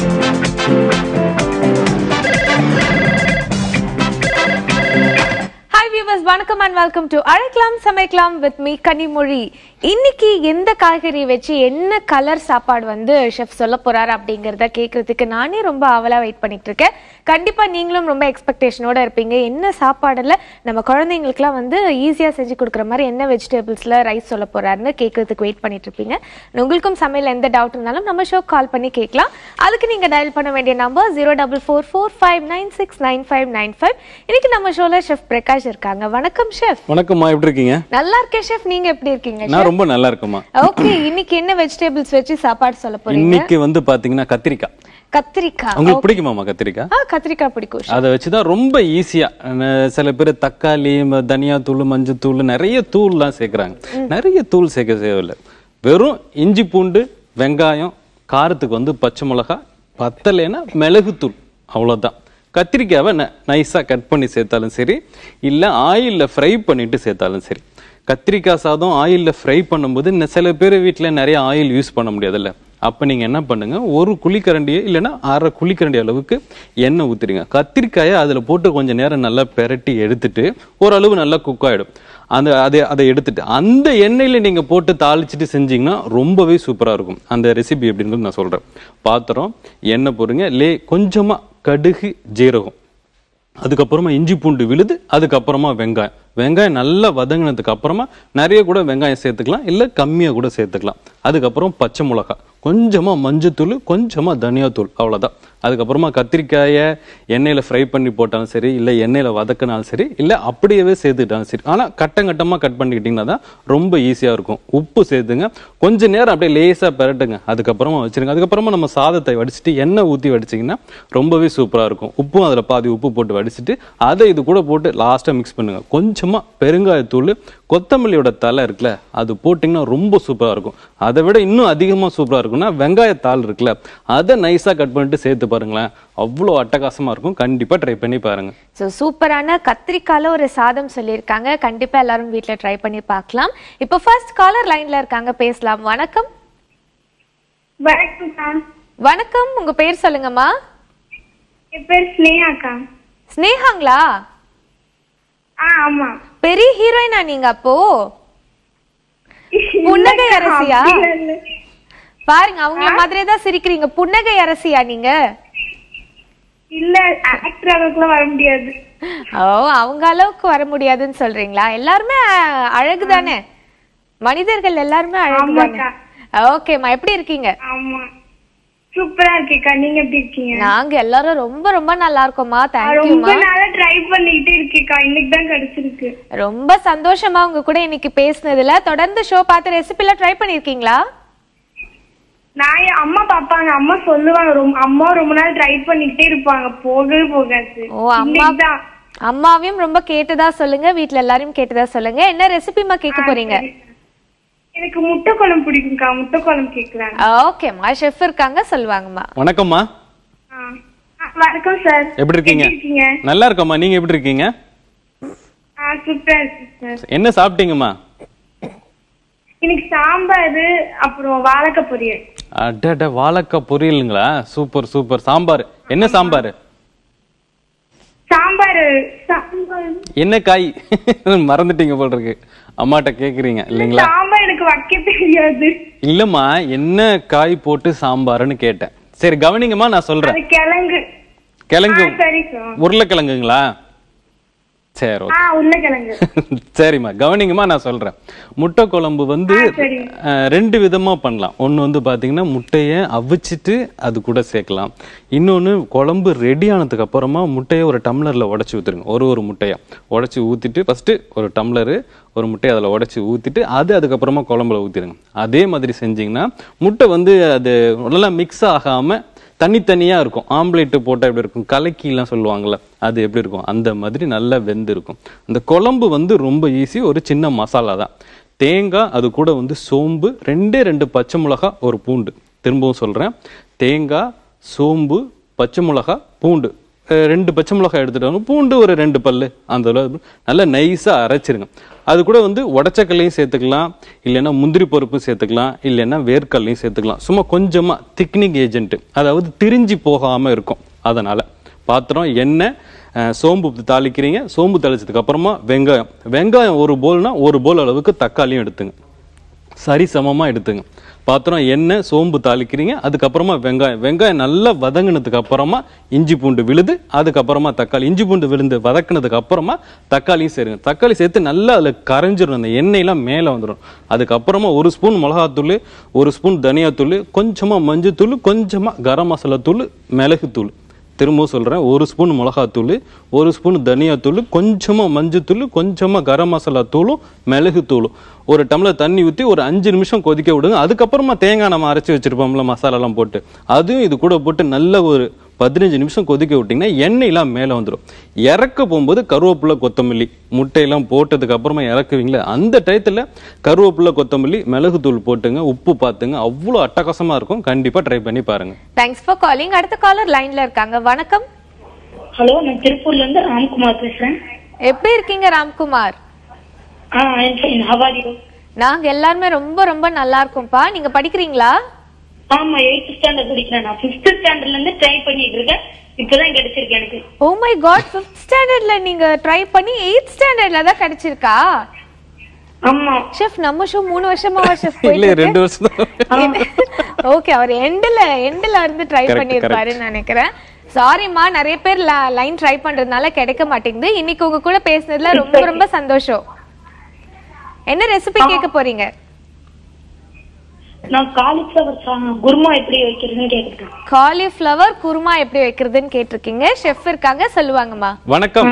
Hi viewers வணக்கம் and welcome to அழைக்கலாம் சமைக்கலாம் வித் மீ கனிமொழி இன்னைக்கு எந்த காய்கறி வச்சு என்ன கலர் சாப்பாடு வந்து ஷெஃப் சொல்ல போறாரு அப்படிங்கறத கேட்கறதுக்கு நானே ரொம்ப ஆவலா வெயிட் பண்ணிட்டு இருக்கேன் கண்டிப்பா நீங்களும் ரொம்ப எக்ஸ்பெக்டேஷனோட இருப்பீங்க என்ன சாப்பாடுல நம்ம குழந்தைங்களுக்குலாம் வந்து ஈஸியா செஞ்சு கொடுக்குற மாதிரி என்ன வெஜிடபிள்ஸ்ல ரைஸ் சொல்ல போறாருன்னு கேட்கறதுக்கு வெயிட் பண்ணிட்டு இருப்பீங்க உங்களுக்கும் சமையல் எந்த டவுட் இருந்தாலும் நம்ம ஷோ கால் பண்ணி கேட்கலாம் அதுக்கு நீங்க டயல் பண்ண வேண்டிய number zero double four four five nine six nine five nine five இன்னைக்கு நம்ம ஷோல ஷெஃப் பிரகாஷ் இருக்காங்க வணக்கம் ஷெஃப் வணக்கம்மா எப்படி இருக்கீங்க நல்லா இருக்கேன் ஷெஃப் நீங்க எப்படி இருக்கீங்க நான் ரொம்ப நல்லா இருக்கேம்மா ஓகே இன்னைக்கு என்ன வெஜிடபிள்ஸ் வச்சு சாப்பாடு சொல்ல போறீங்க இன்னைக்கு வந்து பாத்தீங்கன்னா கத்திரிக்காய் கத்திரிக்காய் உங்களுக்கு பிடிக்குமாமா கத்திரிக்காய் ஆ கத்திரிக்காய் பிடிக்கும் chef. அதை வச்சுதான் ரொம்ப ஈஸியா அஹ் சில பேர் தக்காளி ம- தனியா தூள் மஞ்சள் தூள் நிறைய தூள்லாம் சேர்க்குறாங்க நிறைய தூள் சேர்க்க தேவையில்லை வெறும் இஞ்சி பூண்டு வெங்காயம் காரத்துக்கு வந்து பச்சை மிளகாய் பத்தலைன்னா மிளகுத்தூள் அவ்வளவுதான் கத்திரிக்காவை ந நைஸாக கட் பண்ணி சேர்த்தாலும் சரி இல்லை ஆயிலில் ஃப்ரை பண்ணிட்டு சேர்த்தாலும் சரி கத்திரிக்காய் சாதம் ஆயிலில் ஃப்ரை பண்ணும்போது ந- சில பேர் வீட்டில் நிறைய ஆயில் யூஸ் பண்ண முடியாதுல்ல அப்போ நீங்கள் என்ன பண்ணுங்க ஒரு குழிக்கரண்டியோ இல்லைன்னா அரை குழிக்கரண்டி அளவுக்கு எண்ணெய் ஊற்றுறீங்க கத்திரிக்காயை அதில் போட்டு கொஞ்சம் நேரம் நல்லா பெரட்டி எடுத்துட்டு ஓரளவு நல்லா குக் ஆகிடும் அந்த அதை அதை எடுத்துட்டு அந்த எண்ணெயில் நீங்கள் போட்டு தாளிச்சிட்டு செஞ்சீங்கன்னா ரொம்பவே சூப்பராக இருக்கும் அந்த ரெசிபி எப்படின்னு நான் சொல்கிறேன் பாத்திரம் எண்ணெய் போடுங்க லே கொஞ்சமாக கடுகு ஜீரகம் அதுக்கப்புறமா இஞ்சி பூண்டு விழுது அதுக்கப்புறமா வெங்காயம் வெங்காயம் நல்லா வதங்கினதுக்கு அப்புறமா நிறைய கூட வெங்காயம் சேர்த்துக்கலாம் இல்லை கம்மியாக கூட சேர்த்துக்கலாம் அதுக்கப்புறம் பச்சை மிளகாய் கொஞ்சமாக மஞ்சத்தூள் கொஞ்சமாக தனியாத்தூள் அவ்வளோதான் அதுக்கப்புறமா கத்திரிக்காயை எண்ணெயில் ஃப்ரை பண்ணி போட்டாலும் சரி இல்லை எண்ணெயில் வதக்கினாலும் சரி இல்லை அப்படியே சேர்த்துக்கிட்டாலும் சரி ஆனால் கட்டங்கட்டமாக கட் பண்ணிக்கிட்டிங்கன்னா தான் ரொம்ப ஈஸியாக இருக்கும் உப்பு சேர்த்துங்க கொஞ்ச நேரம் அப்படியே லேசாக பெரட்டுங்க அதுக்கப்புறமா வச்சிருங்க அதுக்கப்புறமா நம்ம சாதத்தை வடிச்சிட்டு எண்ணெய் ஊற்றி வடிச்சிங்கன்னா ரொம்பவே சூப்பராக இருக்கும் உப்பும் அதில் பாதி உப்பு போட்டு வடிச்சிட்டு அதை இது கூட போட்டு லாஸ்ட்டாக மிக்ஸ் பண்ணுங்க கொஞ்சமாக பெருங்காயத்தூள் கொத்தமல்லியோட தலை இருக்குல்ல அது போட்டிங்கன்னா ரொம்ப சூப்பராக இருக்கும் அதை விட இன்னும் அதிகமாக சூப்பராக இருக்கும்னா வெங்காயத்தாள் இருக்குல்ல அதை நைஸாக கட் பண்ணிட்டு சேர்த்து பாருங்களேன் அவ்வளோ அட்டகாசமாக இருக்கும் கண்டிப்பாக ட்ரை பண்ணி பாருங்க ஸோ சூப்பரான கத்திரிக்கால ஒரு சாதம் சொல்லியிருக்காங்க கண்டிப்பா எல்லாரும் வீட்ல ட்ரை பண்ணி பார்க்கலாம் இப்போ ஃபர்ஸ்ட் காலர் லைன்ல இருக்காங்க பேசலாம் வணக்கம் வணக்கம்க்கா வணக்கம் உங்க பேர் சொல்லுங்கம்மா என் பேர் ஸ்னேகாக்கா ஸ்னேகாங்களா ஆ ஆமா பெரிய ஹீரோயினா நீங்க அப்போ புன்னகை இல்லக்கா, அரசியா? அப்படிலாம் இல்ல. பாருங்க அவங்கள மாதிரியே தான் சிரிக்கிறீங்க புன்னகை அரசியா நீங்க இல்ல ஆக்டர் அளவுக்குலாம் வர முடியாது ஓ அவங்க அளவுக்கு வர முடியாதுன்னு சொல்றீங்களா எல்லாருமே அஹ், அழகு தானே மனிதர்கள் எல்லாருமே அழகு தானே ஆமாக்கா. ஓகேம்மா எப்படி இருக்கீங்க ஆமா சூப்பரா இருக்கேக்கா நீங்க எப்படி இருக்கீங்க நாங்க எல்லாரும் ரொம்ப ரொம்ப நல்லா இருக்கோம்மா நான் ரொம்ப தேங்க்யூமா நாளா ட்ரை பண்ணிக்கிட்டே இருக்கேக்கா இன்னைக்கு தான் கிடைச்சிருக்கு ரொம்ப சந்தோஷமா உங்க கூட இன்னைக்கு பேசுனதுல தொடர்ந்து ஷோ பார்த்து ரெசிபில ட்ரை பண்ணிருக்கீங்களா நான் என் அம்மா பாப்பாங்க அம்மா சொல்லுவாங்க ரொம்ப அம்மா ரொம்ப நாள் ட்ரை பண்ணிக்கிட்டே இருப்பாங்க போகவே போகாது ஓ அம்மா இன்னைக்கு தான் அம்மாவையும் ரொம்ப கேட்டதா சொல்லுங்க வீட்ல எல்லாரையும் கேட்டதா சொல்லுங்க என்ன ரெசிபிமா கேட்க போறீங்க எனக்கு முட்டை குழம்பு பிடிக்கும்க்கா முட்டை குழம்பு கேட்கலாங்க ஓகேம்மா ஷெஃப் இருக்காங்க சொல்லுவாங்கம்மா வணக்கம்மா ஆ. ஆ, வணக்கம் சார் எப்படி இருக்கீங்க இருக்கீங்க நல்லா இருக்கம்மா நீங்கள் எப்படி இருக்கீங்க ஆ சூப்பரா இருக்கு சார் என்ன சாப்பிட்டீங்கம்மா இன்னைக்கு சாம்பார் அப்புறம் வாழைக்காய் பொரியல் அடட வாழைக்காய் பொரியலுங்களா சூப்பர் சூப்பர் சாம்பார் என்ன சாம்பார் சாம்பார் சாம்பார் என்ன காய் மறந்துட்டீங்க போல் இருக்கு அம்மாட்ட கேக்குறீங்க இல்லைங்களா சாம்பார் எனக்கு வைக்க தெரியாது இல்லம்மா என்ன காய் போட்டு சாம்பார்னு கேட்டேன் சரி கவனிங்கம்மா நான் சொல்றேன் அது கிழங்கு கிழங்கு ஆ, சரி சார் உருளைக்கிழங்குங்களா சரி ஓகே ஆ உருளைக்கிழங்கு சரிம்மா கவனிங்கம்மா நான் சொல்றேன் முட்டை குழம்பு வந்து ஆ, சரி. அஹ், ரெண்டு விதமா பண்ணலாம் ஒன்னு வந்து பாத்தீங்கன்னா முட்டையை அவிச்சிட்டு அது கூட சேர்க்கலாம் இன்னொன்னு குழம்பு ரெடி ஆனதுக்கு அப்புறமா முட்டையை ஒரு டம்ளர்ல உடைச்சு ஊத்துருங்க ஒரு ஒரு முட்டையா உடைச்சு ஊத்திட்டு ஃபர்ஸ்ட் ஒரு டம்ளரு ஒரு முட்டையை அதில் உடைச்சு ஊத்திட்டு அது அதுக்கப்புறமா குழம்புல ஊத்திடுங்க அதே மாதிரி செஞ்சீங்கன்னா முட்டை வந்து அது நல்லா மிக்ஸ் ஆகாம தனித்தனியா இருக்கும் ஆம்லேட் போட்டா எப்படி இருக்கும் கலக்கிலாம் சொல்லுவாங்கல்ல அது எப்படி இருக்கும் அந்த மாதிரி நல்லா வெந்து இருக்கும் அந்த குழம்பு வந்து ரொம்ப ஈஸி ஒரு சின்ன மசாலா தான் தேங்காய் அது கூட வந்து சோம்பு ரெண்டே ரெண்டு பச்சை மிளகாய் ஒரு பூண்டு திரும்பவும் சொல்றேன் தேங்காய் சோம்பு பச்சை மிளகாய் பூண்டு அஹ், ரெண்டு பச்சை மிளகாய் எடுத்துட்டு வந்து பூண்டு ஒரு ரெண்டு பல்லு அந்த அளவு நல்லா நைஸாக அரைச்சிருங்க அது கூட வந்து உடச்சக்கல்லையும் சேர்த்துக்கலாம் இல்லைன்னா முந்திரி பருப்பும் சேர்த்துக்கலாம் இல்லைன்னா வேர்க்கல்லையும் சேர்த்துக்கலாம் சும்மா கொஞ்சமாக திக்னிங் ஏஜென்ட் அதாவது திரிஞ்சு போகாமல் இருக்கும் அதனால பாத்திரம் எண்ணெய் அஹ், சோம்பு தாளிக்கிறீங்க சோம்பு தாளிச்சதுக்கு அப்புறமா வெங்காயம் வெங்காயம் ஒரு போல்னா ஒரு போல் அளவுக்கு தக்காளியும் எடுத்துங்க சரி சமமா எடுத்துங்க பாத்திரம் எண்ணெய் சோம்பு தாளிக்கிறீங்க அதுக்கப்புறமா வெங்காயம் வெங்காயம் நல்லா வதங்கினதுக்கு அப்புறமா இஞ்சி பூண்டு விழுது அதுக்கப்புறமா தக்காளி இஞ்சி பூண்டு விழுந்து வதக்குனதுக்கு அப்புறமா தக்காளியும் சேருங்க தக்காளி சேர்த்து நல்லா அதில் கரைஞ்சிரும் அந்த எண்ணெயெல்லாம் மேலே வந்துடும் அதுக்கப்புறமா ஒரு ஸ்பூன் மிளகாத்தூள் ஒரு ஸ்பூன் தனியாத்தூள் கொஞ்சமா மஞ்சத்தூள் கொஞ்சமா கரம் மசாலா தூள் மிளகுத்தூள் திரும்பவும் சொல்றேன் ஒரு ஸ்பூன் மிளகாத்தூள் ஒரு ஸ்பூன் தனியாத்தூள் கொஞ்சமா மஞ்சத்தூள் கொஞ்சமா கரம் மசாலா தூளும் மிளகுத்தூளும் ஒரு டம்ளர் தண்ணி ஊற்றி ஒரு அஞ்சு நிமிஷம் கொதிக்க விடுங்க அதுக்கப்புறமா தேங்காய் நம்ம அரைச்சி வச்சிருப்போம்ல மசாலாலாம் போட்டு அதுவும் இது கூட போட்டு நல்ல ஒரு பதினஞ்சு நிமிஷம் கொதிக்க விட்டிங்கன்னா எண்ணெயெல்லாம் மேலே வந்துடும் இறக்க போகும்போது கருவேப்பிலை கொத்தமல்லி முட்டையெல்லாம் போட்டதுக்கு அப்புறமா இறக்குவீங்களே அந்த டயத்தில் கருவேப்பிலை கொத்தமல்லி மிளகுத்தூள் போட்டுங்க உப்பு பார்த்துங்க அவ்வளோ அட்டகாசமாக இருக்கும் கண்டிப்பாக ட்ரை பண்ணி பாருங்க தேங்க்ஸ் ஃபார் காலிங் அடுத்த காலர் லைன்ல இருக்காங்க வணக்கம் ஹலோ நான் திருப்பூர்ல இருந்து ராம்குமார் பேசுறேன் எப்படி இருக்கீங்க ராம்குமார் ஆ ஐம் ஃபைன் ஹவ் யூ நாங்க எல்லாருமே ரொம்ப ரொம்ப நல்லா இருக்கோம்ப்பா நீங்க படிக்கிறீங்களா ஆமா எயித் ஸ்டாண்டர்ட் படிக்கிறேன் நான் ஃபிஃப்த் ஸ்டாண்டர்ட்ல இருந்து ட்ரை பண்ணிட்டு இருக்கேன் இப்பதான் கிடைச்சிருக்கு எனக்கு ஓ மை காட் ஃபிஃப்த் ஸ்டாண்டர்ட்ல நீங்க ட்ரை பண்ணி எயித் ஸ்டாண்டர்ட்ல தான் கிடைச்சிருக்கா ஆமா ஷெஃப் நம்ம ஷோ மூணு வருஷமாவா ஷெஃப் இல்லை ரெண்டு வருஷம் தான் ஓகே அவர் எண்ட்ல எண்ட்ல இருந்து ட்ரை Correct, பண்ணிருப்பாருன்னு நினைக்கிறேன் சாரிம்மா நிறைய பேர் லைன் ட்ரை பண்றதுனால கிடைக்க மாட்டேங்குது இன்னைக்கு உங்க கூட பேசுனதுல ரொம்ப ரொம்ப சந்தோஷம் என்ன ரெசிபி கேட்க போறீங்க நான் காலிஃபிளவர் குருமா எப்படி வைக்கிறதுன்னு கேக்குறேன் காலிஃப்ளவர் குருமா எப்படி வைக்கிறதுன்னு கேட்டிருக்கீங்க ஷெஃப் இருக்காங்க சொல்லுவாங்கம்மா வணக்கம்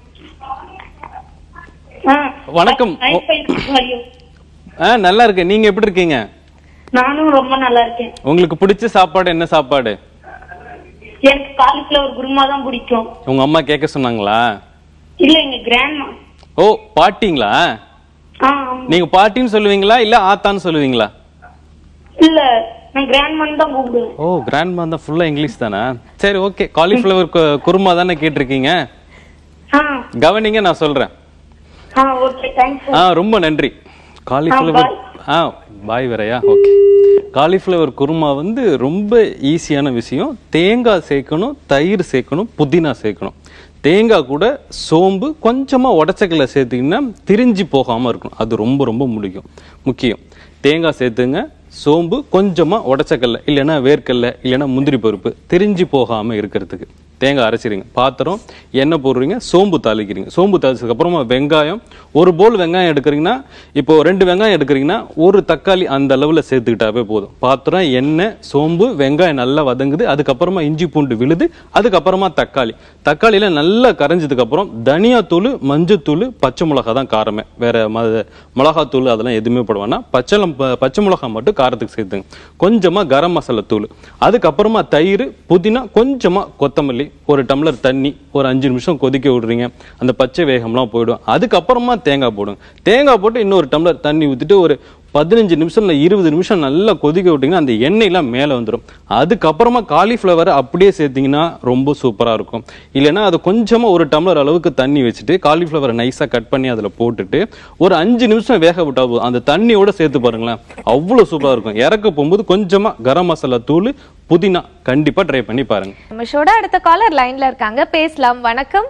வணக்கம். ஐம் ஃபைன் ஹவ் யூ ஆ நல்லா இருக்கேன் நீங்க எப்படி இருக்கீங்க நானும் ரொம்ப நல்லா இருக்கேன் உங்களுக்கு பிடிச்ச சாப்பாடு என்ன சாப்பாடு எனக்கு காலிஃபிளவர் குருமா தான் பிடிக்கும் உங்க அம்மா கேட்க சொன்னாங்களா இல்ல எங்க கிராண்ட்மா ஓ பாட்டிங்களா ஆ ஆமா. நீங்க பாட்டின்னு சொல்லுவீங்களா இல்ல ஆத்தான்னு சொல்லுவீங்களா இல்ல நான் கிராண்ட்மான்னு தான் கூப்பிடுவேன் ஓ கிராண்ட்மா தான் ஃபுல்லா இங்கிலீஷ் தானா சரி ஓகே காலிஃப்ளவர் குருமா தானே கேட்டிருக்கீங்க ஆ கவனிங்க நான் சொல்றேன் ஆ ஓகே தேங்க்ஸ் ஆ ரொம்ப நன்றி காலிஃப்ளவர் ஆ பாய் வரையா ஓகே காலிஃப்ளவர் குருமா வந்து ரொம்ப ஈஸியான விஷயம் தேங்காய் சேர்க்கணும் தயிர் சேர்க்கணும் புதினா சேர்க்கணும் தேங்காய் கூட சோம்பு கொஞ்சமாக உடச்சக்கல்ல சேர்த்திங்கன்னா திரிஞ்சு போகாமல் இருக்கும் அது ரொம்ப ரொம்ப முடியும் முக்கியம் தேங்காய் சேர்த்துங்க சோம்பு கொஞ்சமாக உடச்சக்கல்ல இல்லைன்னா வேர்க்கல்ல இல்லைன்னா முந்திரி பருப்பு திரிஞ்சு போகாமல் இருக்கிறதுக்கு தேங்காய் அரைச்சிருங்க பாத்திரம் எண்ணெய் போடுறீங்க சோம்பு தாளிக்கிறீங்க சோம்பு தாளிச்சதுக்கு அப்புறமா வெங்காயம் ஒரு போல் வெங்காயம் எடுக்கிறீங்கன்னா இப்போ ரெண்டு வெங்காயம் எடுக்கிறீங்கன்னா ஒரு தக்காளி அந்த அளவில் சேர்த்துக்கிட்டாவே போதும் பாத்திரம் எண்ணெய் சோம்பு வெங்காயம் நல்லா வதங்குது அதுக்கப்புறமா இஞ்சி பூண்டு விழுது அதுக்கப்புறமா தக்காளி தக்காளியில நல்லா கரைஞ்சதுக்கு அப்புறம் தனியாத்தூள் மஞ்சத்தூள் பச்சை மிளகா தான் காரமே வேற ம மிளகாத்தூள் அதெல்லாம் எதுவுமே போட வேணாம் பச்சை லம்- ப- பச்சை மிளகா மட்டும் காரத்துக்கு சேர்த்துங்க கொஞ்சமா கரம் மசாலா தூள் அதுக்கப்புறமா தயிர் புதினா கொஞ்சமா கொத்தமல்லி ஒரு டம்ளர் தண்ணி ஒரு அஞ்சு நிமிஷம் கொதிக்க விடுறீங்க அந்த பச்சை வேகம்லாம் போயிடும் அதுக்கப்புறமா தேங்காய் போடுங்க தேங்காய் போட்டு இன்னொரு டம்ளர் தண்ணி ஊற்றிட்டு ஒரு பதினஞ்சு நிமிஷம் இல்லை இருபது நிமிஷம் நல்லா கொதிக்க விட்டீங்கன்னா அந்த எண்ணெயெல்லாம் மேலே வந்துடும் அதுக்கப்புறமா காலிஃப்ளவரை அப்படியே சேர்த்தீங்கன்னா ரொம்ப சூப்பராக இருக்கும் இல்லைன்னா அது கொஞ்சமாக ஒரு டம்ளர் அளவுக்கு தண்ணி வச்சுட்டு காலிஃப்ளவரை நைஸாக கட் பண்ணி அதில் போட்டுட்டு ஒரு அஞ்சு நிமிஷம் வேக விட்டா போதும் அந்த தண்ணியோட சேர்த்து பாருங்களேன் அவ்வளோ சூப்பராக இருக்கும் இறக்க போகும்போது கொஞ்சமாக கரம் மசாலா தூள் புதினா கண்டிப்பாக ட்ரை பண்ணி பாருங்க நம்ம ஷோட அடுத்த காலர் லைன்ல இருக்காங்க பேசலாம் வணக்கம்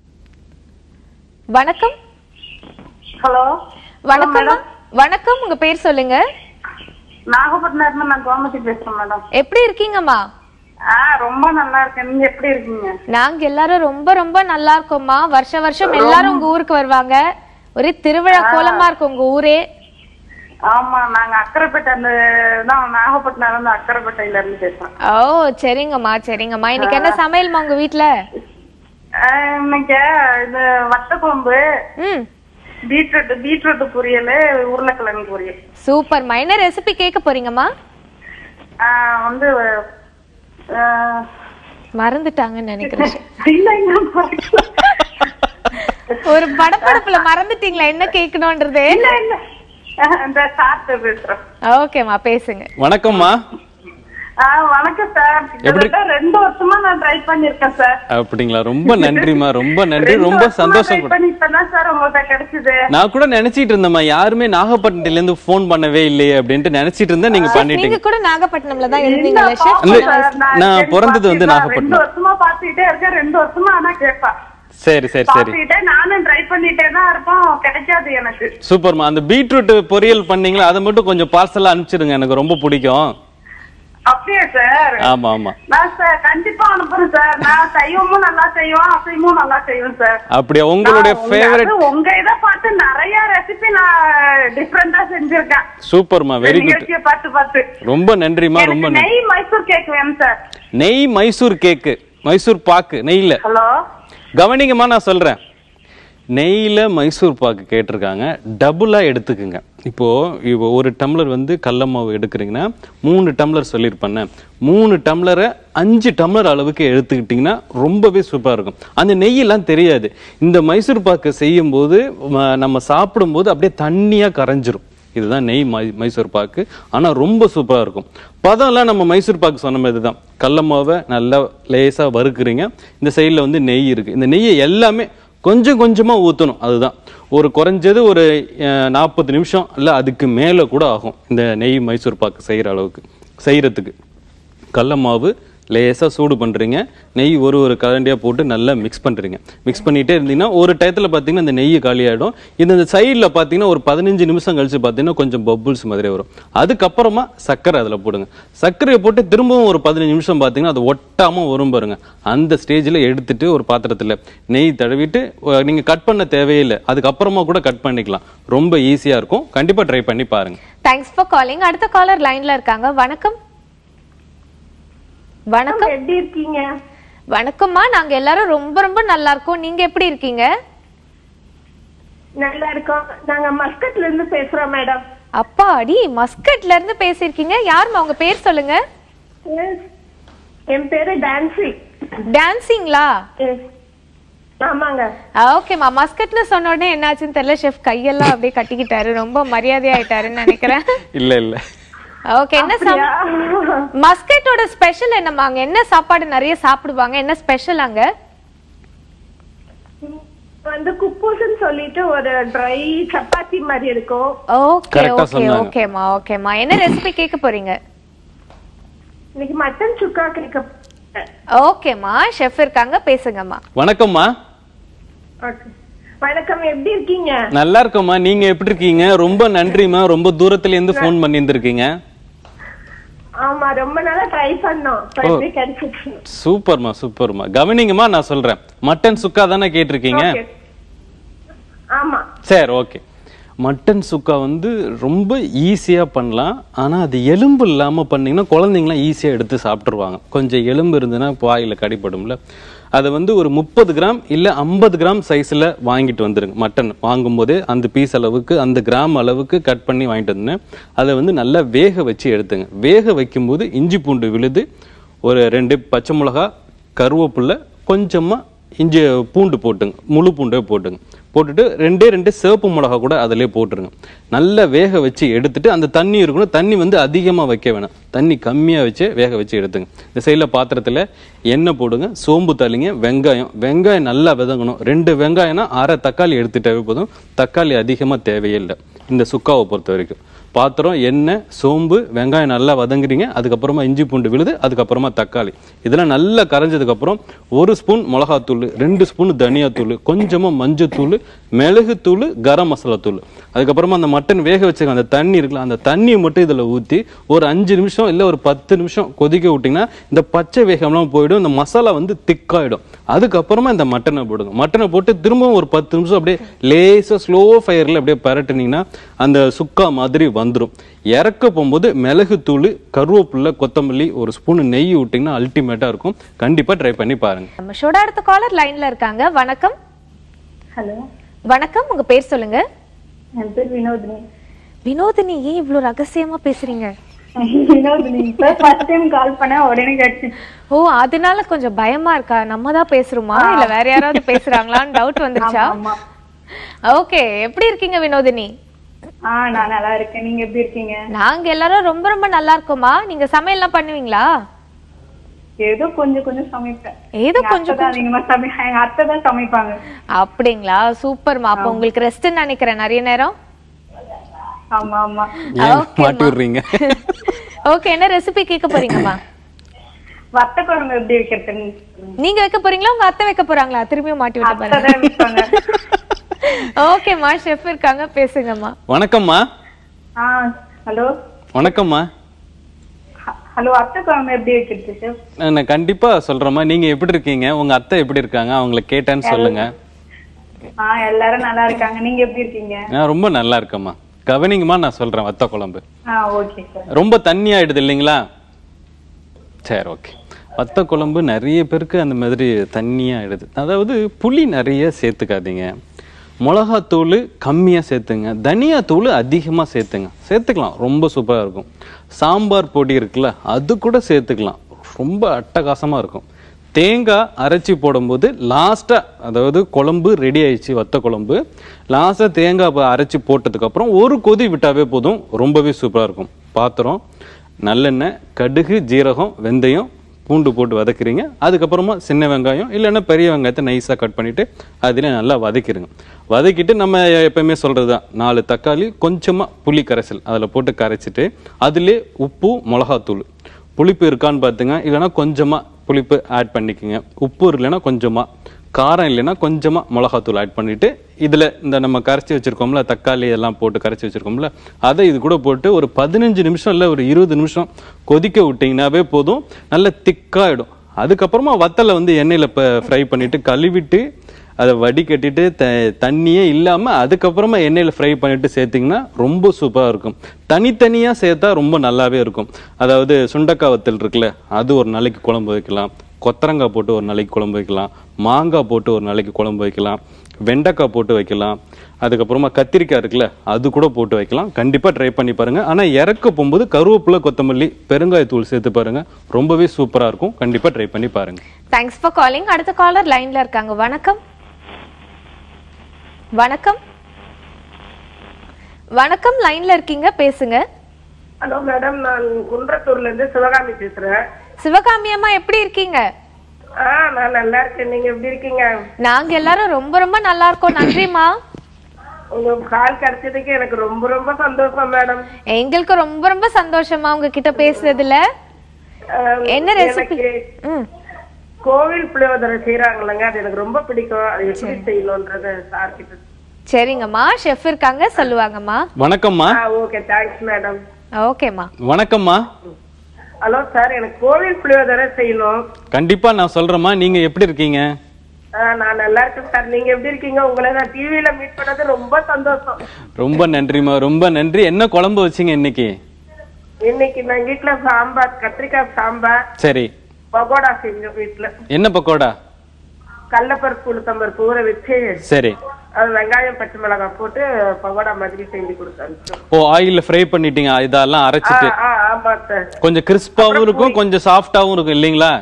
வணக்கம் ஹலோ வணக்கம் வணக்கம் உங்க பேர் சொல்லுங்க நாகப்பட்டினம் இருந்து நான் கோமதி பேசுறேன் மேடம் எப்படி இருக்கீங்கம்மா ஆ ரொம்ப நல்லா இருக்கேன் நீங்க எப்படி இருக்கீங்க நாங்க எல்லாரும் ரொம்ப ரொம்ப நல்லா இருக்கோம்மா வருஷ வருஷம் எல்லாரும் உங்க ஊருக்கு வருவாங்க ஒரே திருவிழா கோலமா இருக்கு உங்க ஊரே ஆமா நாங்க அக்கரைப்பேட்டை அந்த தான் நாகப்பட்டினம் இருந்து அக்கரைப்பேட்டையில இருந்து பேசுறேன் ஓ சரிங்கம்மா சரிங்கம்மா இன்னைக்கு என்ன சமையல்மா உங்க வீட்ல ஆ, இன்னைக்கு இது வத்தக்குழம்பு ம் பீட்ரூட் பீட்ரூட் பொரியல் உருளைக்கிழங்கு பொரியல் சூப்பர்மா என்ன ரெசிபி கேட்க போறீங்கம்மா ஆ, வந்து ஆ, மறந்துட்டாங்கன்னு நினைக்கிறேன் இல்லைங்க மறக்கல. ஒரு படப்படப்புல மறந்துட்டீங்களா என்ன கேட்கணும்ன்றது இல்ல இல்ல ஆ, இந்த சாப்பிட்டு பேசுறேன் ஓகேம்மா பேசுங்க வணக்கம்மா ஆ, வணக்கம் சார் எப்படி- கிட்டத்தட்ட ரெண்டு வருஷமா நான் ட்ரை பண்ணிருக்கேன் சார் அப்படிங்களா ரொம்ப நன்றிம்மா ரொம்ப நன்றி ரெண்டு ரொம்ப வருஷமா சந்தோஷம் try கூட பண்ணி இப்பதான் சார் உங்கள்ட்ட கிடைச்சது நான் கூட நினைச்சிட்டு இருந்தேம்மா யாருமே நாகப்பட்டினத்துல இருந்து ஃபோன் பண்ணவே இல்லையே அப்படின்ட்டு நினைச்சிட்டு இருந்தேன் நீங்க நீங்க பண்ணிட்டீங்க கூட நாகப்பட்டினம்ல தான் இல்ல, இருந்தீங்கல்ல ஷெஃப் பாப்போம் இல்ல, சார். நான் நான் சரி பிறந்தது வந்து பாத்துக்கலாம். நாகப்பட்டினம். ரெண்டு வருஷமா பாத்துக்கிட்டே இருக்கேன் ரெண்டு வருஷமா ஆனா கேட்பேன் சரி சரி சரி பாத்துக்கிட்டே நானும் ட்ரை பண்ணிட்டே தான் இருப்போம் கிடைக்காது எனக்கு சூப்பர்மா அந்த பீட்ரூட் பொரியல் பண்ணீங்களா அதை மட்டும் கொஞ்சம் பார்சலா அனுப்பிச்சிடுங்க எனக்கு ரொம்ப பிடிக்கும் அப்படியா சார் ஆமா ஆமா நான் சார் கண்டிப்பா அனுப்புறேன் சார் நான் சைவமும் நல்லா செய்வேன் அசைவமும் நல்லா செய்வேன் சார் அப்படியா உங்களுடைய நான் உங்க- ஃபேவரட் அது உங்க இதை பார்த்து நிறைய ரெசிபி நான் டிஃப்ரெண்டா செஞ்சிருக்கேன் சூப்பர்மா வெரி குட் நிகழ்ச்சியை பார்த்து பார்த்து ரொம்ப நன்றிமா ரொம்ப எனக்கு நன்றி நெய் மைசூர் கேக் வேணும் சார் நெய் மைசூர் கேக்கு மைசூர் பாக்கு நெய்ல ஹலோ கவனிங்கம்மா நான் சொல்றேன் நெய்ல மைசூர் பாக்கு கேட்டிருக்காங்க டபுளா எடுத்துக்குங்க இப்போ இப்போ ஒரு டம்ளர் வந்து கடல மாவு எடுக்கிறீங்கன்னா மூணு டம்ளர் சொல்லியிருப்பேன் மூணு டம்ளரை அஞ்சு டம்ளர் அளவுக்கு எடுத்துக்கிட்டிங்கன்னா ரொம்பவே சூப்பராக இருக்கும் அந்த நெய்யெல்லாம் தெரியாது இந்த மைசூர் பாக்கு செய்யும் போது ம- நம்ம சாப்பிடும்போது அப்படியே தண்ணியா கரைஞ்சிரும் இதுதான் நெய் மை மைசூர் பாக்கு ஆனா ரொம்ப சூப்பரா இருக்கும் பதம்லாம் நம்ம மைசூர் பாக்கு சொன்ன மாதிரி தான் கடல மாவை நல்லா லேசா வறுக்குறீங்க இந்த சைடுல வந்து நெய் இருக்கு இந்த நெய்யை எல்லாமே கொஞ்சம் கொஞ்சமா ஊத்தணும் அதுதான் ஒரு குறைஞ்சது ஒரு நாற்பது நிமிஷம் இல்ல அதுக்கு மேல கூட ஆகும் இந்த நெய் மைசூர் பாக்கு செய்யற அளவுக்கு செய்யறதுக்கு கடல மாவு லேசா சூடு பண்றீங்க நெய் ஒரு ஒரு கரண்டியா போட்டு நல்லா மிக்ஸ் பண்றீங்க மிக்ஸ் பண்ணிட்டே இருந்தீங்கன்னா ஒரு டயத்துல பாத்தீங்கன்னா இந்த நெய் காலியாயிடும் இந்த சைடுல பாத்தீங்கன்னா ஒரு பதினஞ்சு நிமிஷம் கழிச்சு பாத்தீங்கன்னா கொஞ்சம் பப்புள்ஸ் மாதிரி வரும் அதுக்கப்புறமா சர்க்கரை அதுல போடுங்க சர்க்கரையை போட்டு திரும்பவும் ஒரு பதினஞ்சு நிமிஷம் பாத்தீங்கன்னா அது ஒட்டாம வரும் பாருங்க அந்த ஸ்டேஜ்ல எடுத்துட்டு ஒரு பாத்திரத்துல நெய் தடவிட்டு அஹ், நீங்க கட் பண்ண தேவையில்லை அதுக்கப்புறமா கூட கட் பண்ணிக்கலாம் ரொம்ப ஈஸியா இருக்கும் கண்டிப்பா ட்ரை பண்ணி பாருங்க தேங்க்ஸ் ஃபார் காலிங் அடுத்த காலர் லைன்ல இருக்காங்க வணக்கம் வணக்கம் எப்படி இருக்கீங்க வணக்கம்மா நாங்க எல்லாரும் ரொம்ப ரொம்ப நல்லா இருக்கோம் நீங்க எப்படி இருக்கீங்க நல்லா இருக்கோம் நாங்க மஸ்கட்ல இருந்து பேசுறோம் மேடம் அப்பாடி மஸ்கட்ல இருந்து பேசியிருக்கீங்க யாரும்மா உங்க பேர் சொல்லுங்க என் பேரு டான்சி டான்சிங்களா ஆமாங்க ஓகேம்மா மஸ்கட்னு சொன்ன உடனே என்னாச்சுன்னு தெரியல ஷெஃப் கையெல்லாம் அப்படியே கட்டிக்கிட்டாரு ரொம்ப மரியாதையாயிட்டாருன்னு நினைக்கிறேன் இல்ல இல்ல ஓகே என்ன சம் மஸ்கட்டோட ஸ்பெஷல் என்னம்மா அங்க என்ன சாப்பாடு நிறைய சாப்பிடுவாங்க என்ன ஸ்பெஷல் அங்க வந்து குப்பூஸ்ன்னு சொல்லிட்டு ஒரு ட்ரை சப்பாத்தி மாதிரி இருக்கும் ஓகே Correct ஆ ஓகே சொன்னாங்க. ஓகேம்மா ஓகேம்மா என்ன ரெசிபி கேட்க போறீங்க இன்னைக்கு மட்டன் சுக்கா கேட்க ஓகேம்மா ஷெஃப் இருக்காங்க பேசுங்கம்மா வணக்கம்மா Okay. வணக்கம் எப்படி இருக்கீங்க நல்லா இருக்கம்மா நீங்க எப்படி இருக்கீங்க ரொம்ப நன்றிம்மா ரொம்ப தூரத்துல இருந்து ஃபோன் பண்ணி இருந்திருக்கீங்க ஆமா ரொம்ப நாளா ட்ரை பண்ணோம் இப்ப எப்படி கிடைச்சிச்சு சூப்பர்மா சூப்பர்மா கவனிங்கம்மா நான் சொல்றேன் மட்டன் சுக்கா தானே கேட்டிருக்கீங்க Okay. ஆமா சரி ஓகே மட்டன் சுக்கா வந்து ரொம்ப ஈஸியா பண்ணலாம் ஆனா அது எலும்பு இல்லாம பண்ணீங்கன்னா குழந்தைங்களாம் ஈஸியா எடுத்து சாப்பிட்டுருவாங்க கொஞ்சம் எலும்பு இருந்ததுன்னா வாயில கடிப்படும்ல அதை வந்து ஒரு முப்பது கிராம் இல்ல ஐம்பது கிராம் சைஸ்ல வாங்கிட்டு வந்துருங்க மட்டன் வாங்கும்போதே அந்த பீஸ் அளவுக்கு அந்த கிராம் அளவுக்கு கட் பண்ணி வாங்கிட்டு வந்து அதை வந்து நல்லா வேக வச்சு எடுத்துங்க வேக வைக்கும்போது இஞ்சி பூண்டு விழுது ஒரு ரெண்டு பச்சை மிளகா கருவேப்பிலை கொஞ்சமா இஞ்சி பூண்டு போட்டுங்க முழு பூண்டே போட்டுங்க போட்டுட்டு ரெண்டே ரெண்டு சிவப்பு மிளகா கூட அதிலே போட்டுருங்க நல்லா வேக வச்சு எடுத்துட்டு அந்த தண்ணி இருக்கணும் தண்ணி வந்து அதிகமாக வைக்க வேணாம் தண்ணி கம்மியாக வச்சு வேக வச்சு எடுத்துங்க இந்த சைடில் பாத்திரத்தில் எண்ணெய் போடுங்க சோம்பு தள்ளிங்க வெங்காயம் வெங்காயம் நல்லா விதங்கணும் ரெண்டு வெங்காயம்னா அரை தக்காளி எடுத்துட்டாவே போதும் தக்காளி அதிகமாக தேவையில்லை இந்த சுக்காவை பொறுத்த வரைக்கும் பாத்திரம் எண்ணெய் சோம்பு வெங்காயம் நல்லா வதங்குறீங்க அதுக்கப்புறமா இஞ்சி பூண்டு விழுது அதுக்கப்புறமா தக்காளி இதெல்லாம் நல்லா கரைஞ்சதுக்கு அப்புறம் ஒரு ஸ்பூன் மிளகாத்தூள் ரெண்டு ஸ்பூன் தனியாத்தூள் கொஞ்சமா மஞ்சத்தூள் மிளகுத்தூள் கரம் மசாலா தூள் அதுக்கப்புறமா அந்த மட்டன் வேக வச்சிருக்க அந்த தண்ணி இருக்குல்ல அந்த தண்ணியை மட்டும் இதுல ஊத்தி ஒரு அஞ்சு நிமிஷம் இல்ல ஒரு பத்து நிமிஷம் கொதிக்க விட்டீங்கன்னா இந்த பச்சை வேகம்லாம் போயிடும் இந்த மசாலா வந்து திக்காயிடும் அதுக்கப்புறமா இந்த மட்டனை போடுங்க மட்டனை போட்டு திரும்பவும் ஒரு பத்து நிமிஷம் அப்படியே லேசா ஸ்லோ ஃபயர்ல அப்படியே பரட்டுனீங்கன்னா அந்த சுக்கா மாதிரி வந்துடும் இறக்க போகும்போது மிளகுத்தூள் கருவேப்பிலை கொத்தமல்லி ஒரு ஸ்பூன் நெய் விட்டீங்கன்னா அல்டிமேட்டா இருக்கும் கண்டிப்பா ட்ரை பண்ணி பாருங்க நம்ம ஷோட அடுத்த காலர் லைன்ல இருக்காங்க வணக்கம் ஹலோ வணக்கம் உங்க பேர் சொல்லுங்க என் பேர் வினோதினி வினோதினி ஏன் இவ்வளவு ரகசியமா பேசுறீங்க வினோதினி இப்ப ஃபர்ஸ்ட் டைம் கால் பண்ணேன் உடனே கிடைச்சு ஓ அதனால கொஞ்சம் பயமா இருக்கா நம்ம தான் பேசுறோமா இல்ல வேற யாராவது பேசுறாங்களான்னு டவுட் வந்துருச்சா ஆமா. ஓகே எப்படி இருக்கீங்க வினோதினி ஆ நான் நல்லா இருக்கேன் நீங்க எப்படி இருக்கீங்க நாங்க எல்லாரும் ரொம்ப ரொம்ப நல்லா இருக்கோமா நீங்க சமையல்லாம் பண்ணுவீங்களா ஏதோ கொஞ்சம் கொஞ்சம் சமைப்பேன் ஏதோ எங்க கொஞ்சம் அத்தை தான் அதிகமா சமை எங்க அத்தை தான் சமைப்பாங்க அப்படிங்களா சூப்பர்மா அப்ப உங்களுக்கு ரெஸ்ட்னு நினைக்கிறேன் நிறைய நேரம் ஆமா ஆமா ஏன் Okay, மாட்டி மா. விடுறீங்க ஓகே என்ன ரெசிபி கேட்க போறீங்கம்மா வத்த குழம்பு எப்படி வைக்கிறதுன்னு நீங்க வைக்க போறீங்களா உங்க அத்தை வைக்க போறாங்களா திரும்பியும் மாட்டி விட்ட அத்தை தான் வைப்பாங்க ஓகேம்மா ஷெஃப் இருக்காங்க பேசுங்கம்மா வணக்கம்மா ஆ ஹலோ வணக்கம்மா ஹலோ அத்தை குழம்பு எப்படி வைக்கிறது சார் நான் கண்டிப்பா சொல்றேம்மா நீங்க எப்படி இருக்கீங்க உங்க அத்தை எப்படி இருக்காங்க அவங்கள கேட்டேன்னு சொல்லுங்க ஆ எல்லாரும் நல்லா இருக்காங்க நீங்க எப்படி இருக்கீங்க நான் ரொம்ப நல்லா இருக்கேம்மா கவனிங்கம்மா நான் சொல்றேன் வத்த குழம்பு ஆ ஓகே சார் ரொம்ப தண்ணி ஆயிடுது இல்லைங்களா சரி ஓகே வத்த குழம்பு நிறைய பேருக்கு அந்த மாதிரி தண்ணியா ஆயிடுது அதாவது புளி நிறைய சேர்த்துக்காதீங்க மிளகாத்தூள் கம்மியாக சேர்த்துங்க தனியாத்தூள் அதிகமாக சேர்த்துங்க சேர்த்துக்கலாம் ரொம்ப சூப்பராக இருக்கும் சாம்பார் பொடி இருக்குல்ல அது கூட சேர்த்துக்கலாம் ரொம்ப அட்டகாசமாக இருக்கும் தேங்காய் அரைச்சி போடும்போது லாஸ்ட்டாக அதாவது குழம்பு ரெடி ஆயிடுச்சு வத்த குழம்பு லாஸ்ட்டாக தேங்காய் ப- அரைச்சி போட்டதுக்கப்புறம் ஒரு கொதி விட்டாவே போதும் ரொம்பவே சூப்பராக இருக்கும் பாத்திரம் நல்லெண்ணெய் கடுகு ஜீரகம் வெந்தயம் பூண்டு போட்டு வதக்குறீங்க அதுக்கப்புறமா சின்ன வெங்காயம் இல்லைன்னா பெரிய வெங்காயத்தை நைஸாக கட் பண்ணிட்டு அதில் நல்லா வதக்கிடுங்க வதக்கிட்டு நம்ம எப்பயுமே சொல்கிறது தான் நாலு தக்காளி கொஞ்சமாக புளி கரைசல் அதில் போட்டு கரைச்சிட்டு அதிலே உப்பு மிளகாத்தூள் புளிப்பு இருக்கான்னு பார்த்துங்க இல்லைன்னா கொஞ்சமாக புளிப்பு ஆட் பண்ணிக்கோங்க உப்பு இல்லைன்னா கொஞ்சமாக காரம் இல்லைன்னா கொஞ்சமாக மிளகாத்தூள் ஆட் பண்ணிட்டு இதில் இந்த நம்ம கரைச்சி வச்சிருக்கோம்ல தக்காளி எல்லாம் போட்டு கரைச்சி வச்சிருக்கோம்ல அதை இது கூட போட்டு ஒரு பதினஞ்சு நிமிஷம் இல்லை ஒரு இருபது நிமிஷம் கொதிக்க விட்டிங்கனாவே போதும் நல்ல திக்காயிடும் அதுக்கப்புறமா வத்தலை வந்து எண்ணெயில் இப்போ ஃப்ரை பண்ணிட்டு கழுவிட்டு அதை வடிகட்டிட்டு த தண்ணியே இல்லாமல் அதுக்கப்புறமா எண்ணெயில் ஃப்ரை பண்ணிட்டு சேர்த்திங்கன்னா ரொம்ப சூப்பராக இருக்கும் தனித்தனியாக சேர்த்தா ரொம்ப நல்லாவே இருக்கும் அதாவது சுண்டக்காய் வத்தல் இருக்குல்ல அது ஒரு நாளைக்கு குழம்பு வைக்கலாம் கொத்தரங்காய் போட்டு ஒரு நாளைக்கு குழம்பு வைக்கலாம் மாங்காய் போட்டு ஒரு நாளைக்கு குழம்பு வைக்கலாம் வெண்டைக்காய் போட்டு வைக்கலாம் அதுக்கப்புறமா கத்திரிக்காய் இருக்குல்ல அது கூட போட்டு வைக்கலாம் கண்டிப்பாக ட்ரை பண்ணி பாருங்க ஆனால் இறக்க போகும்போது கருவேப்பிலை கொத்தமல்லி பெருங்காயத்தூள் சேர்த்து பாருங்க ரொம்பவே சூப்பராக இருக்கும் கண்டிப்பாக ட்ரை பண்ணி பாருங்க தேங்க்ஸ் ஃபார் காலிங் அடுத்த காலர் லைன்ல இருக்காங்க வணக்கம் வணக்கம் வணக்கம் லைன்ல இருக்கீங்க பேசுங்க ஹலோ மேடம் நான் குன்றத்தூர்ல இருந்து சிவகாமி பேசுறேன் சிவகாமி அம்மா எப்படி இருக்கீங்க ஆ நான் நல்லா இருக்கேன் நீங்க எப்படி இருக்கீங்க நாங்க எல்லாரும் ரொம்ப ரொம்ப நல்லா இருக்கோம் நன்றிமா உங்க கால் கிடைச்சதுக்கு எனக்கு ரொம்ப ரொம்ப சந்தோஷம் மேடம் எங்களுக்கு ரொம்ப ரொம்ப சந்தோஷமா உங்ககிட்ட பேசுனதுல ஆஹ், என்ன ரெசிபி எனக்கு ம் கோவில் புளியோதரை செய்யறாங்களங்க அது எனக்கு ரொம்ப பிடிக்கும் அது எப்படி செய்யணும்ன்றத சார் கிட்ட சரிங்கம்மா ஷெஃப் இருக்காங்க சொல்லுவாங்கம்மா வணக்கம்மா ஆ ஓகே தேங்க்ஸ் மேடம் ஓகேம்மா வணக்கம்மா ஹலோ சார் எனக்கு கோவில் புளியோதரை செய்யணும் கண்டிப்பாக நான் சொல்கிறேம்மா நீங்கள் எப்படி இருக்கீங்க ஆ, நான் நல்லா இருக்கேன் சார் நீங்க எப்படி இருக்கீங்க உங்களை நான் டிவில மீட் பண்ணது ரொம்ப சந்தோஷம் ரொம்ப நன்றிம்மா ரொம்ப நன்றி என்ன குழம்பு வச்சீங்க இன்னைக்கு இன்னைக்கு நான் வீட்டுல சாம்பார் கத்திரிக்காய் சாம்பார் சரி பகோடா செஞ்சோம் வீட்டுல என்ன பக்கோடா கடலப்பருப்பு உளுத்தம்பருப்பு ஊற வச்சு சரி அது வெங்காயம் பச்சை மிளகாய் போட்டு பகோடா மாதிரி செஞ்சு கொடுத்தாங்க ஓ ஆயில்ல ஃப்ரை பண்ணிட்டீங்க இதெல்லாம் அரைச்சிட்டு ஆ ஆமா சார் கொஞ்சம் கிறிஸ்பாவும் இருக்கும் கொஞ்சம் சாஃப்டாவும் இருக்கும் இல்லைங்களா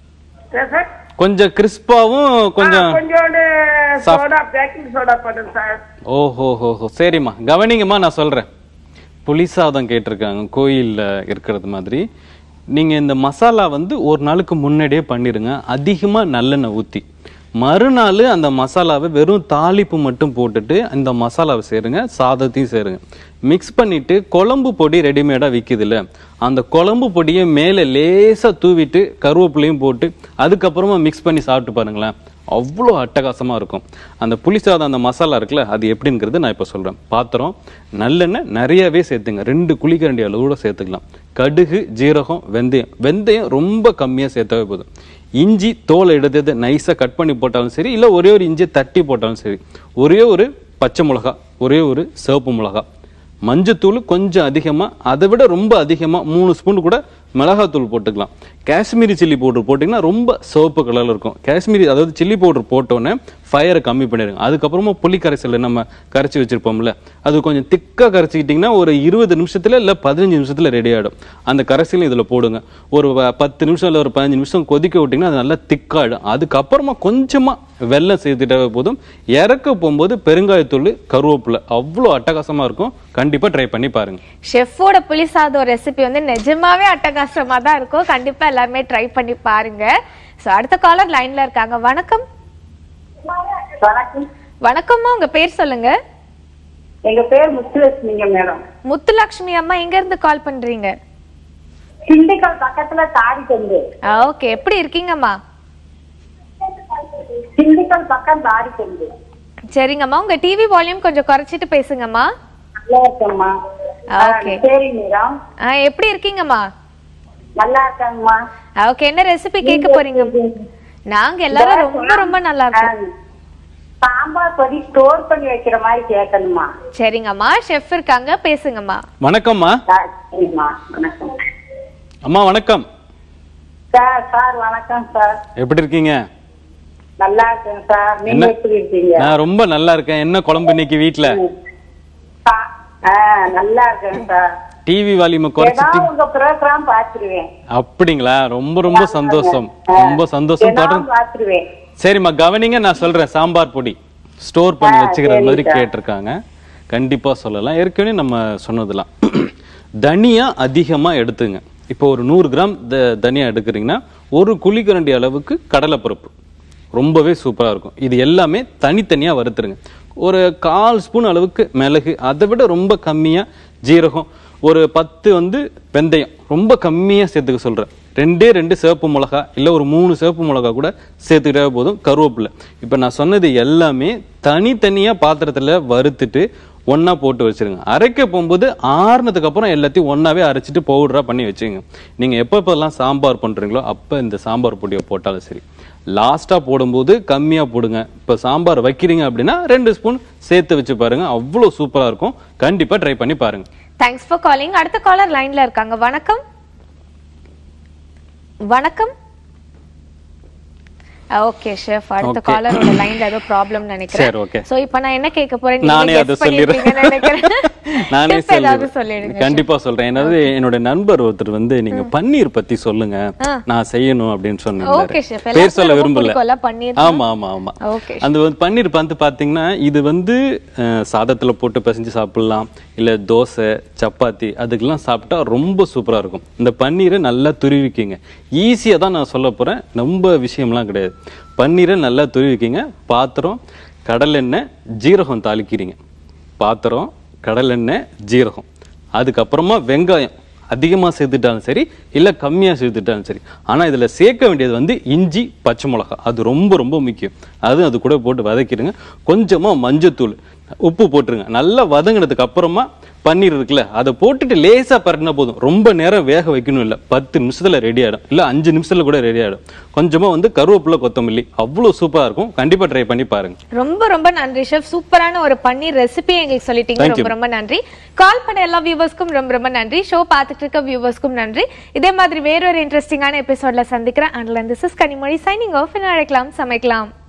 ஏன் சார் கொஞ்சம் கிறிஸ்பாவும் கொஞ்சம் ஆ, கொஞ்சோண்டு சோடா பேக்கிங் சோடா பண்ணுங்க சார் ஓஹோ ஹோ ஹோ சரிம்மா கவனிங்கம்மா நான் சொல்றேன் புளி சாதம் கேட்டிருக்காங்க கோயில்ல இருக்கிறது மாதிரி நீங்க இந்த மசாலா வந்து ஒரு நாளுக்கு முன்னாடியே பண்ணிடுங்க அதிகமா நல்லெண்ணெய் ஊத்தி மறுநாள் அந்த மசாலாவை வெறும் தாளிப்பு மட்டும் போட்டுட்டு இந்த மசாலாவை சேருங்க சாதத்தையும் சேருங்க மிக்ஸ் பண்ணிட்டு குழம்பு பொடி ரெடிமேடாக விற்கிதுல்ல அந்த குழம்பு பொடியை மேலே லேசாக தூவிட்டு கருவேப்பிலையும் போட்டு அதுக்கப்புறமா மிக்ஸ் பண்ணி சாப்பிட்டு பாருங்களேன் அவ்வளோ அட்டகாசமாக இருக்கும் அந்த புளி சாதம் அந்த மசாலா இருக்குல்ல அது எப்படிங்கிறது நான் இப்போ சொல்கிறேன் பாத்திரம் நல்லெண்ணெய் நிறையவே சேர்த்துங்க ரெண்டு குழிக்கரண்டி அளவு கூட சேர்த்துக்கலாம் கடுகு ஜீரகம் வெந்தயம் வெந்தயம் ரொம்ப கம்மியாக சேர்த்தாவே போதும் இஞ்சி தோலை எடுத்து நைஸாக கட் பண்ணி போட்டாலும் சரி இல்லை ஒரே ஒரு இஞ்சி தட்டி போட்டாலும் சரி ஒரே ஒரு பச்சை மிளகா ஒரே ஒரு சிவப்பு மிளகா மஞ்சத்தூள் கொஞ்சம் அதிகமாக அதை விட ரொம்ப அதிகமாக மூணு ஸ்பூன் கூட மிளகாத்தூள் போட்டுக்கலாம் காஷ்மீரி சில்லி பவுடர் போட்டிங்கன்னா ரொம்ப சிவப்பு கலரில் இருக்கும் காஷ்மீரி அதாவது சில்லி பவுடர் போட்டோன்னே ஃபயரை கம்மி பண்ணிடுங்க அதுக்கப்புறமா புளி கரைசல் நம்ம கரைச்சி வச்சிருப்போம்ல அது கொஞ்சம் திக்காக கரைச்சிக்கிட்டிங்கன்னா ஒரு இருபது நிமிஷத்தில் இல்லை பதினஞ்சு நிமிஷத்தில் ரெடி ஆகிடும் அந்த கரைசலையும் இதில் போடுங்க ஒரு வ- பத்து நிமிஷம் இல்லை ஒரு பதினஞ்சு நிமிஷம் கொதிக்க விட்டிங்கன்னா அது நல்லா திக்காகிடும் அதுக்கப்புறமா கொஞ்சமாக வெல்லம் சேர்த்துட்டாவே போதும் இறக்க போகும்போது பெருங்காயத்தூள் கருவேப்பிலை அவ்வளோ அட்டகாசமா இருக்கும் கண்டிப்பா ட்ரை பண்ணி பாருங்க ஷெஃபோட புளி சாதம் ரெசிபி வந்து நிஜமாவே அட்டகாசமா தான் இருக்கும் கண்டிப்பா எல்லாருமே ட்ரை பண்ணி பாருங்க சோ அடுத்த காலர் லைன்ல இருக்காங்க வணக்கம் வணக்கம் வணக்கம்மா உங்க பேர் சொல்லுங்க எங்க பேர் முத்துலட்சுமிங்க மேடம் முத்துலட்சுமி அம்மா எங்க இருந்து கால் பண்றீங்க திண்டுக்கல் பக்கத்துல தாடி கொண்டு ஓகே எப்படி இருக்கீங்கம்மா திண்டுக்கல் பக்கம் தாடி கொண்டு சரிங்கம்மா உங்க டிவி வால்யூம் கொஞ்சம் குறைச்சிட்டு பேசுங்கம்மா நல்லா இருக்கேம்மா ஓகே சரி மேடம் ஆ, எப்படி இருக்கீங்கம்மா நல்லா இருக்காங்கம்மா ஓகே என்ன ரெசிபி கேட்க போறீங்க நாங்க எல்லாரும் ரொம்ப ரொம்ப நல்லா இருக்கோம் சாம்பார் பொடி ஸ்டோர் பண்ணி வைக்கிற மாதிரி கேட்கணுமா சரிங்கம்மா ஷெஃப் இருக்காங்க பேசுங்கம்மா வணக்கம்மா சார் சரிம்மா வணக்கம் அம்மா வணக்கம் சார் சார் வணக்கம் சார் எப்படி இருக்கீங்க நல்லா இருக்கேன் சார் நீங்க என்ன? எப்படி இருக்கீங்க நான் ரொம்ப நல்லா இருக்கேன் என்ன குழம்பு இன்னைக்கு வீட்ல சா- ஆ, நல்லா இருக்கேன் சார் டிவி வால்யூமை குறைச்சிட்டு ஏதாவது உங்க ப்ரோக்ராம் பாத்துருவேன் அப்படிங்களா ரொம்ப ரொம்ப சந்தோஷம் ரொம்ப சந்தோஷம் தொடர்ந்து பாத்துருவேன் சரிம்மா கவனிங்க நான் சொல்றேன் சாம்பார் பொடி ஸ்டோர் பண்ணி ஆ, வச்சுக்கிற சரி மாதிரி சார். கேட்டிருக்காங்க கண்டிப்பா சொல்லலாம் ஏற்கனவே நம்ம சொன்னதெல்லாம் தனியா அதிகமா எடுத்துங்க இப்போ ஒரு நூறு கிராம் த- தனியா எடுக்கிறீங்கன்னா ஒரு குழிக்கரண்டி அளவுக்கு கடலைப்பருப்பு ரொம்பவே சூப்பரா இருக்கும் இது எல்லாமே தனித்தனியா வறுத்துருங்க ஒரு கால் ஸ்பூன் அளவுக்கு மிளகு அதை விட ரொம்ப கம்மியா ஜீரகம் ஒரு பத்து வந்து வெந்தயம் ரொம்ப கம்மியா சேர்த்துக்க சொல்றேன் ரெண்டே ரெண்டு சிவப்பு மிளகா இல்ல ஒரு மூணு சிவப்பு மிளகா கூட சேர்த்துக்கிட்டே போதும் கருவேப்பிலை இப்ப நான் சொன்னது எல்லாமே தனித்தனியா பாத்திரத்துல வறுத்துட்டு ஒண்ணா போட்டு வச்சிருங்க அரைக்க போகும்போது ஆறுனதுக்கு அப்புறம் எல்லாத்தையும் ஒண்ணாவே அரைச்சிட்டு பவுடரா பண்ணி வச்சுங்க நீங்க எப்ப எப்பெல்லாம் சாம்பார் பண்றீங்களோ அப்ப இந்த சாம்பார் பொடியை போட்டாலும் சரி லாஸ்டா போடும்போது கம்மியா போடுங்க இப்ப சாம்பார் வைக்கிறீங்க அப்படின்னா ரெண்டு ஸ்பூன் சேர்த்து வச்சு பாருங்க அவ்வளவு சூப்பரா இருக்கும் கண்டிப்பா ட்ரை பண்ணி பாருங்க தேங்க்ஸ் ஃபார் காலிங் அடுத்த காலர் லைன்ல இருக்காங்க வணக்கம் வணக்கம் ஓகே ஷெஃப் அடுத்த Okay. காலர் லைன்ல ஏதோ ப்ராப்ளம் நினைக்கிறேன் சரி, okay. சோ இப்போ நான் என்ன கேட்க போறேன் நானே நீங்க அதை guess பண்ணிருப்பீங்கன்னு நினைக்கிறேன் நானே Chef ஏதாவது சொல்லிடுறேன் சொல்லிடுங்க கண்டிப்பா சொல்றேன் என்னது என்னோட நண்பர் ஒருத்தர் வந்து நீங்க பன்னீர் பத்தி சொல்லுங்க நான் செய்யணும் அப்படின்னு Okay, chef. சொன்னீங்க பேர் சொல்ல எல்லாருக்கும் ரொம்ப விரும்பல பிடிக்கும்ல பன்னீர்? ஆமா ஆமா ஆமா Okay, அந்த வந்து பன்னீர் வந்து பாத்தீங்கன்னா இது வந்து அஹ், சாதத்துல போட்டு பிசைஞ்சு சாப்பிடலாம் இல்ல தோசை சப்பாத்தி அதுக்கெல்லாம் சாப்பிட்டா ரொம்ப சூப்பரா இருக்கும் இந்த பன்னீரை நல்லா துருவிக்கிங்க ஈஸியா தான் நான் சொல்ல போறேன் ரொம்ப விஷயம்லாம் கிடையாது பன்னீரை நல்லா துருவிக்கிங்க பாத்திரம் கடலெண்ணெய் ஜீரகம் தாளிக்கிறீங்க பாத்திரம் கடலெண்ணெய் ஜீரகம் அதுக்கப்புறமா வெங்காயம் அதிகமா சேர்த்துட்டாலும் சரி இல்ல கம்மியா சேர்த்துட்டாலும் சரி ஆனா இதுல சேர்க்க வேண்டியது வந்து இஞ்சி பச்சை மிளகாய் அது ரொம்ப ரொம்ப முக்கியம் அது அது கூட போட்டு வதக்கிடுங்க கொஞ்சமா மஞ்சத்தூள் உப்பு போட்டுருங்க நல்லா வதங்கினதுக்கு அப்புறமா பன்னீர் இருக்குல்ல அதை போட்டுட்டு லேசா பரட்டினா போதும் ரொம்ப நேரம் வேக வைக்கணும் இல்ல பத்து நிமிஷத்துல ரெடி ஆயிடும் இல்ல அஞ்சு நிமிஷத்துல கூட ரெடி ஆயிடும் கொஞ்சமா வந்து கருவேப்பிலை கொத்தமல்லி அவ்வளவு சூப்பரா இருக்கும் கண்டிப்பா ட்ரை பண்ணி பாருங்க ரொம்ப ரொம்ப நன்றி ஷெஃப் சூப்பரான ஒரு பன்னீர் ரெசிபி எங்களுக்கு சொல்லிட்டீங்க Thank you. ரொம்ப ரொம்ப நன்றி கால் பண்ண எல்லா வியூவர்ஸ்க்கும் ரொம்ப ரொம்ப நன்றி ஷோ பார்த்துட்டு இருக்க வியூவர்ஸ்க்கும் நன்றி இதே மாதிரி வேறொரு இன்ட்ரெஸ்டிங்கான எபிசோட்ல சந்திக்கிறேன் and this is Kanimozhi signing off அழைக்கலாம் சமைக்கலாம்